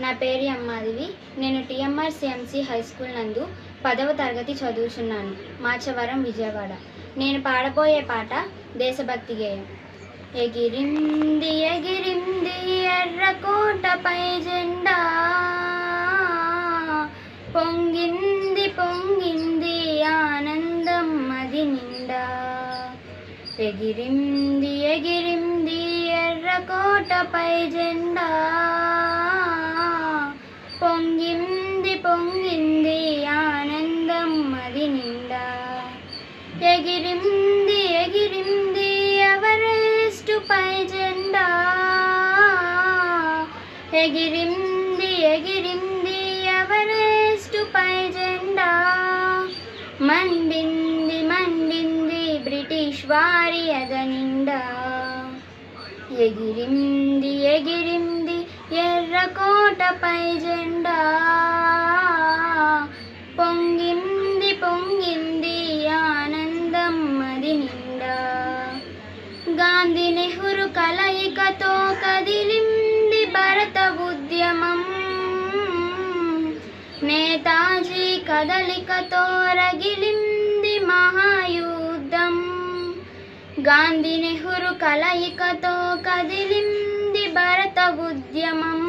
నా పేరు అమ్మాదివి నేను టిఎంఆర్ సిఎంసి హై స్కూల్ నందు పదవ తరగతి చదువుతున్నాను మాచవరం విజయవాడ నేను పాడబోయే పాట దేశభక్తి గేయం ఎగిరింది ఎగిరింది ఎర్రకోటపై జెండా పొంగింది పొంగింది ఆనందం అది నిండా ఎగిరింది ఎగిరింది ఎర్రకోటపై జెండా పొంగింది పొంగింది ఆనందం అది నిండా ఎగిరింది ఎగిరింది ఎవరెస్ట్ పై జెండా ఎగిరింది ఎగిరింది ఎవరెస్ట్ పై జెండా మండింది మండింది బ్రిటిష్ వారి అదనిండా ఎగిరింది ఎగిరింది ఎర్రకోటపై జెండా పొంగింది పొంగింది ఆనందం అది నిండా గాంధీ నెహ్రూ కలయికతో కదిలింది భరత ఉద్యమం నేతాజీ కదలికతో రగిలింది మహాయుద్ధం గాంధీ నెహ్రూ కలయికతో కదిలింది భరత ఉద్యమం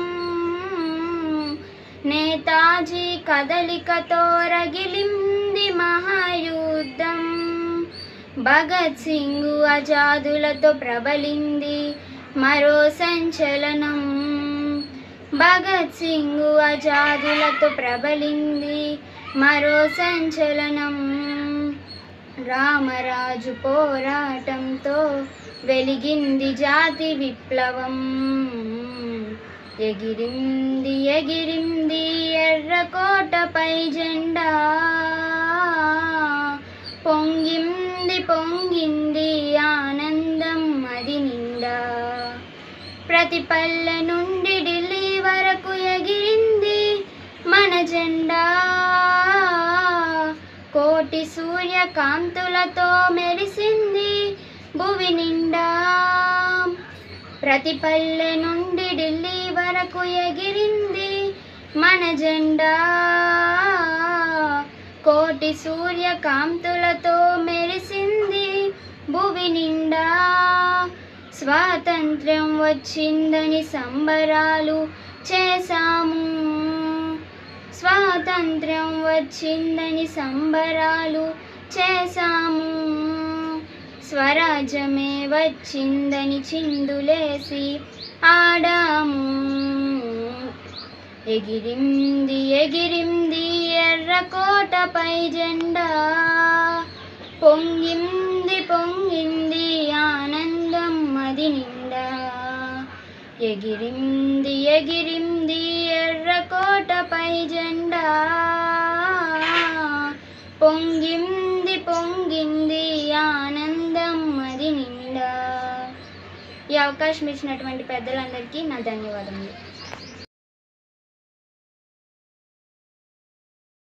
నేతాజీ కదలికతో రగిలింది మహాయుద్ధం భగత్ సింగ్ ఆజాదులతో ప్రబలింది మరో సంచలనం భగత్ సింగ్ ఆజాదులతో ప్రబలింది మరో సంచలనం రామరాజు పోరాటంతో వెలిగింది జాతి విప్లవం ఎగిరింది ఎగిరింది ఎర్రకోటపై జెండా పొంగింది పొంగింది ఆనందం అది నిండా ప్రతి పల్లె నుండి ఢిల్లీ వరకు ఎగిరింది మన జెండా కోటి సూర్యకాంతులతో మెరిసింది భువి నిండా ప్రతి పల్లె నుండి ఢిల్లీ వరకు ఎగిరింది మన జెండా కోటి సూర్యకాంతులతో మెరిసింది భువి నిండా స్వాతంత్ర్యం వచ్చిందని సంబరాలు చేశాము స్వాతంత్ర్యం వచ్చిందని సంబరాలు చేశాము స్వరాజ్యమే వచ్చిందని చిందులేసి ఆడాము ఎగిరింది ఎగిరింది ఎర్రకోటపై జెండా పొంగింది పొంగింది ఆనందం అది నిండా ఎగిరింది ఎగిరింది ఎర్రకోటపై జెండా పొంగింది పొంగింది ఆనందం అది నిండా ఈ అవకాశం ఇచ్చినటువంటి పెద్దలందరికీ నా ధన్యవాదములు